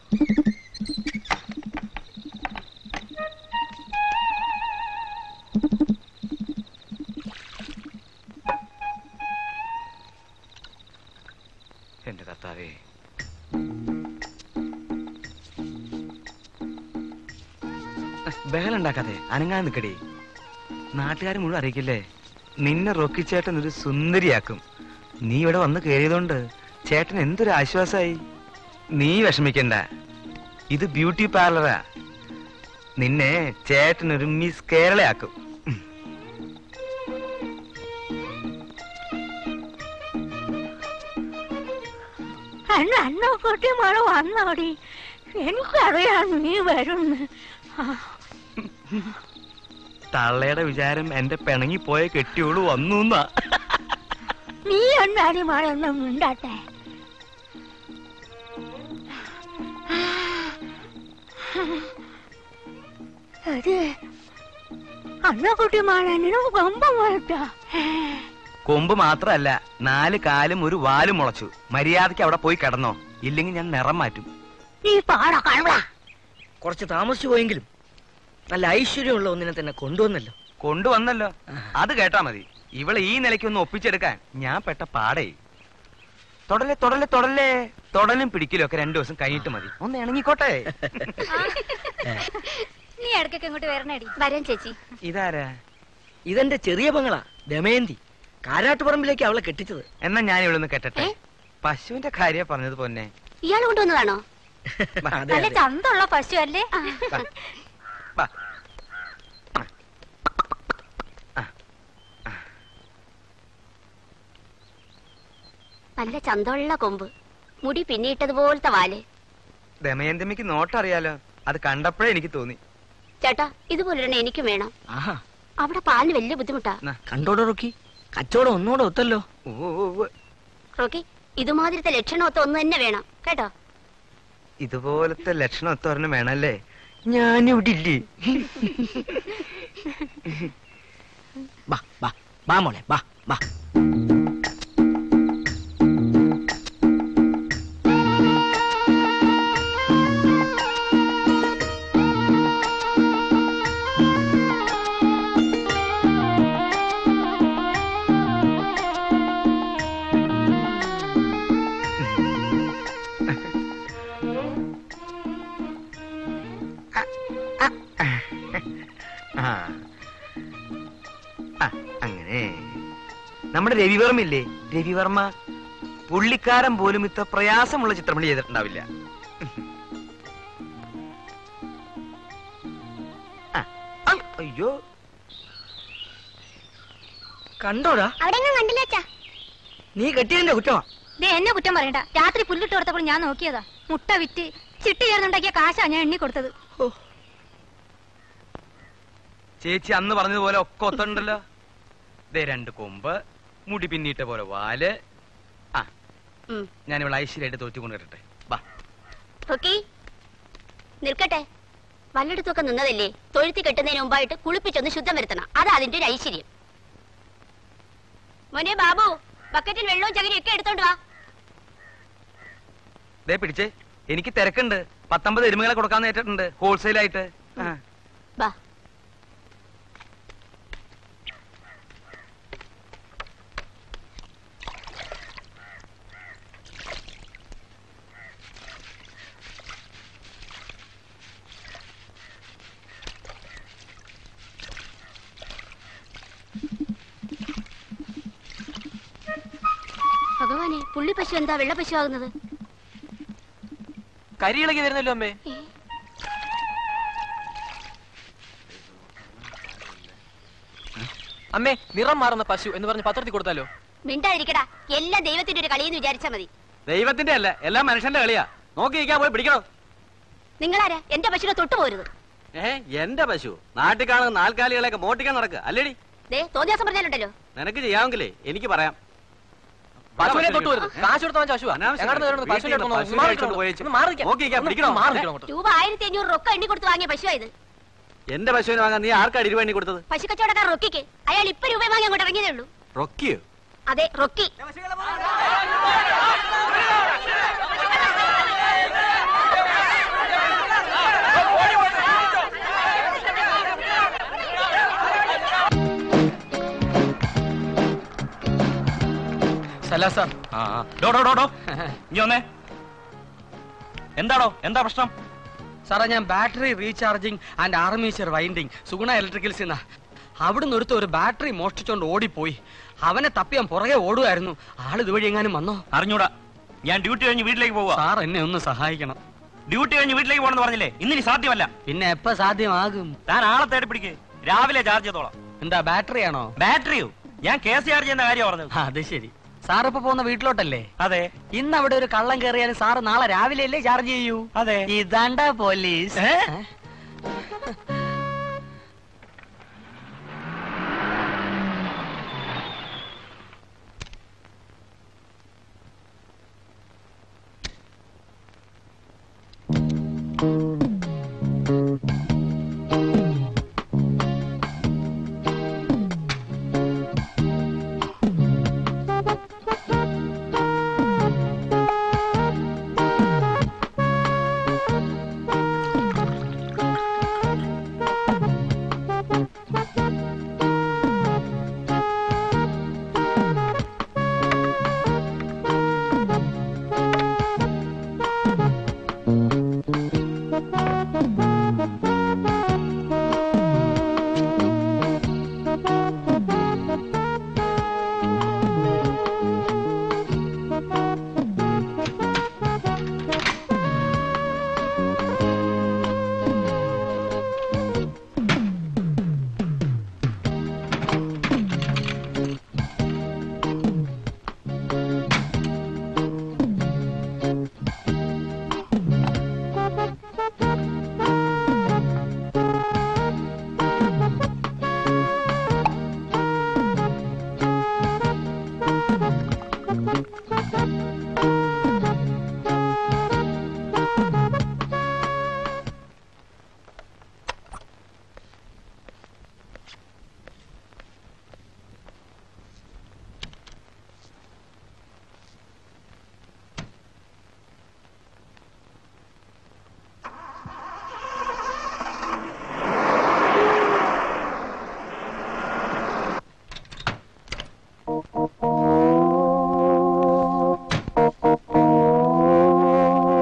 എന്റെ കർത്താവേ ബഹളുണ്ടാക്കാതെ അനങ്ങാൻ നിക്കടി നാട്ടുകാർ മുഴുവൻ അറിയിക്കില്ലേ നിന്നെ റൊക്കി ചേട്ടൻ ഒരു സുന്ദരിയാക്കും നീ ഇവിടെ വന്ന് കയറിയതുകൊണ്ട് ചേട്ടൻ എന്തൊരു ആശ്വാസമായി നീ വിഷമിക്കണ്ട ഇത് ബ്യൂട്ടി പാർലറാ നിന്നെ ചേട്ടൻ ഒരു മിസ് കേരളയാക്കും എന്നെ അന്ന കുട്ടി മോള് വന്നോടി എനിക്കറിയാം നീ വരുന്ന് തള്ളയുടെ വിചാരം എന്റെ പിണങ്ങി പോയ കെട്ടിയോള് വന്നു എന്നാ നീ എന്നാടി മോളെ ഒന്ന് മിണ്ടാട്ടെ അതെ അന്ന കുട്ടി മോളെ നിനക്ക് കൊമ്പം വളർത്താ കൊമ്പ് മാത്രല്ല നാല് കാലും ഒരു വാലും മുളച്ചു മര്യാദയ്ക്ക് അവിടെ പോയി കിടന്നോ ഇല്ലെങ്കിൽ ഞാൻ നിറം മാറ്റും നീ പാട കാണുക കുറച്ച് താമസിച്ചു പോയെങ്കിലും നല്ല ഐശ്വര്യമുള്ള ഒന്നിനെ തന്നെ കൊണ്ടുവന്നല്ലോ കൊണ്ടുവന്നല്ലോ അത് കേട്ടാ മതി ഇവളെ ഈ നിലയ്ക്ക് ഒന്ന് ഒപ്പിച്ചെടുക്കാൻ ഞാൻ പെട്ട പാടേ തൊടലെ തൊടലെ തൊടലേ തൊടലും പിടിക്കലും ഒക്കെ രണ്ടു ദിവസം കഴിഞ്ഞിട്ട് മതി ഒന്ന് ഇണങ്ങിക്കോട്ടെ നീ ഇടയ്ക്കൊക്കെ ഇങ്ങോട്ട് വരണേടി വരാൻ ചേച്ചി ഇതാരാ ഇതെന്റെ ചെറിയ പെങ്ങളാ ദമയന്തി കാരാട്ടുപറമ്പിലേക്ക് അവളെ കെട്ടിച്ചത് എന്നാ ഞാൻ ഇവിടെ നിന്ന് കെട്ടട്ടെ പശുവിന്റെ കാര്യ പറഞ്ഞത് പൊന്നെ ഇയാൾ കൊണ്ടുവന്നതാണോ അതെ, നല്ല അതെ. ചന്തമുള്ള പശു അല്ലേ വാ. നല്ല ചന്തമുള്ള കൊമ്പ് മുടി പിന്നിട്ടതുപോലത്തെ വാല് ദമയന്തമ്മയ്ക്ക് നോട്ടറിയാലോ അത് കണ്ടപ്പോഴേ എനിക്ക് തോന്നി ചേട്ടാ ഇതുപോലൊരെണ്ണം എനിക്കും വേണം ആഹാ അവിടെ പാലിന് വലിയ ബുദ്ധിമുട്ടാ കണ്ടോടോ റോക്കി കച്ചവടം ഒന്നുകൂടെ ഒത്തല്ലോ ഉവ്വ് ഉവ്വ് ഉവ്വ്. റോക്കി ഇതുമാതിരത്തെ ലക്ഷണമൊത്ത ഒന്ന് തന്നെ വേണം കേട്ടോ ഇതുപോലത്തെ ലക്ഷണം ഒത്തോരണം വേണല്ലേ ഞാനിവിടെ ഇല്ലേ ബാ ബാ ബാ മോളെ ബാ ബാ ആ ആ, അങ്ങനെ നമ്മുടെ രവിവർമ്മ ഇല്ലേ രവിവർമ്മ പുള്ളിക്കാരൻ പോലും ഇത്ര പ്രയാസമുള്ള ചിത്രമണി ചെയ്തിട്ടുണ്ടാവില്ല ആ, ആ, അയ്യോ കണ്ടോടാ അവിടെ കണ്ടില്ല അച്ഛാ നീ കെട്ടിയതിന്റെ കുറ്റമാ ദേ എന്നെ കുറ്റം പറയണ്ട രാത്രി പുല്ലിട്ട് കൊടുത്തപ്പോൾ ഞാൻ നോക്കിയതാ മുട്ട വിറ്റ് ചിട്ടി ചേർന്നുണ്ടാക്കിയ കാശാ ഞാൻ എണ്ണി കൊടുത്തത് ചേച്ചി അന്ന് പറഞ്ഞതുപോലെ ഒക്കെ ഒത്തുണ്ടല്ലോ ദേ രണ്ട് കൊമ്പ് മുടി പിന്നിട്ട പോലെ വാല് ആ ഉം. ഞാൻ ഇവിടെ ഐശ്വര്യമായിട്ട് തോറ്റി കൊണ്ടുവരട്ടെ ബാ റോക്കി നിൽക്കട്ടെ വല്ലയിടത്തൊക്കെ നിന്നതല്ലേ തൊഴുത്തി കെട്ടുന്നതിന് മുമ്പായിട്ട് കുളിപ്പിച്ചൊന്ന് ശുദ്ധം വരുത്തണം അതാ അതിന്റെ ഒരു ഐശ്വര്യം മോനെ ബാബു ബക്കറ്റിൽ വെള്ളവും ചകിരിയും ഒക്കെ എടുത്തോണ്ട് വാ ദേ പിടിച്ചേ എനിക്ക് തിരക്കുണ്ട് പത്തൊമ്പത് എരുമകളെ കൊടുക്കാന്ന് ഏറ്റിട്ടുണ്ട് ഹോൾസെയിൽ ആയിട്ട് ആ. വാ ഭഗവാനെ പുള്ളി പശു എന്താ വെള്ള പശു ആകുന്നത് കരിയിളകി വരുന്നല്ലോ അമ്മേ അമ്മേ നിറം മാറുന്ന പശു എന്ന് പറഞ്ഞ് പത്രത്തിൽ കൊടുത്താലോ മിണ്ടാതിരിക്കടാ എല്ലാം ദൈവത്തിന്റെ ഒരു കളിയെന്ന് വിചാരിച്ചാ മതി ദൈവത്തിന്റെ അല്ല എല്ലാം മനുഷ്യന്റെ കളിയാ നോക്കി നിൽക്കാൻ പോയി പിടിക്കണോ നിങ്ങളാരാ എന്റെ പശുവിനെ തൊട്ടു പോരുത് ഏ എന്റെ പശു നാട്ടിൽ കാണുന്ന നാൽക്കാലികളെയൊക്കെ മോട്ടിക്കാൻ നടക്കുക അല്ലേടി ദേ തോന്നിയാസം പറഞ്ഞാലുണ്ടല്ലോ നിനക്ക് ചെയ്യാമെങ്കിലേ എനിക്ക് പറയാം പശുവിനെ തൊട്ട് വരുത് കാശ് കൊടുത്ത പശുവാ ഞങ്ങളുടെ പശുവിനെ എടുത്തോണ്ട് വന്ന് മാറി നിൽക്കണം. ഒന്ന് മാറി നിൽക്കാം. നോക്കി നിൽക്കാൻ പിടിക്കണോ മാറി നിൽക്കണം അങ്ങോട്ട്. രൂപ ആയിരത്തി അഞ്ഞൂറ് റൊക്ക എണ്ണി കൊടുത്ത് വാങ്ങിയ പശുവാ ഇത് എന്റെ പശുവിനെ വാങ്ങാൻ നീ ആർക്കാണ് ഇരുവേണ്ടി കൊടുത്തത് പശു കച്ചവടക്കാർ റൊക്കിക്ക് അയാൾ ഇപ്പൊ രൂപ വാങ്ങി അങ്ങോട്ട് ഇറങ്ങിയതേ ഉള്ളൂ റൊക്കിയോ അതെ റൊക്കി അല്ല സാർ ആ ആ. ഡോ ഡോ ഡോ ഡോ ഇനി വന്നേ എന്താടോ എന്താ പ്രശ്നം സാറേ ഞാൻ battery recharging and armature winding Suguna electricals എന്ന അവിടുന്ന് ഒരുത്ത ഒരു ബാറ്ററി മോഷ്ടിച്ചോണ്ട് ഓടിപ്പോയി അവനെ തപ്പി ഞാൻ പുറകെ ഓടുമായിരുന്നു ആൾ ഇതുവഴി എങ്ങാനും വന്നോ അറിഞ്ഞൂടാ ഞാൻ ഡ്യൂട്ടി കഴിഞ്ഞ് വീട്ടിലേക്ക് പോവാ സാർ എന്നെ ഒന്ന് സഹായിക്കണം ഡ്യൂട്ടി കഴിഞ്ഞ് വീട്ടിലേക്ക് പോകണമെന്ന് പറഞ്ഞില്ലേ ഇന്നിനി സാധ്യമല്ല പിന്നെ എപ്പ സാധ്യമാകും താൻ ആളെ തേടി പിടിക്ക് രാവിലെ ചാർജ് ചെയ്തോളാം എന്താ ബാറ്ററി ആണോ ബാറ്ററിയോ ഞാൻ കേസ് ചാർജ് ചെയ്യുന്ന കാര്യം പറഞ്ഞത് അത് ശരി സാർ ഇപ്പൊ പോകുന്ന വീട്ടിലോട്ടല്ലേ അതെ ഇന്ന് അവിടെ ഒരു കള്ളം കയറിയാലും സാറ് നാളെ രാവിലെ അല്ലേ ചാർജ് ചെയ്യൂ അതെ ഇതാണ്ട പോലീസ് ഏ? ഏ?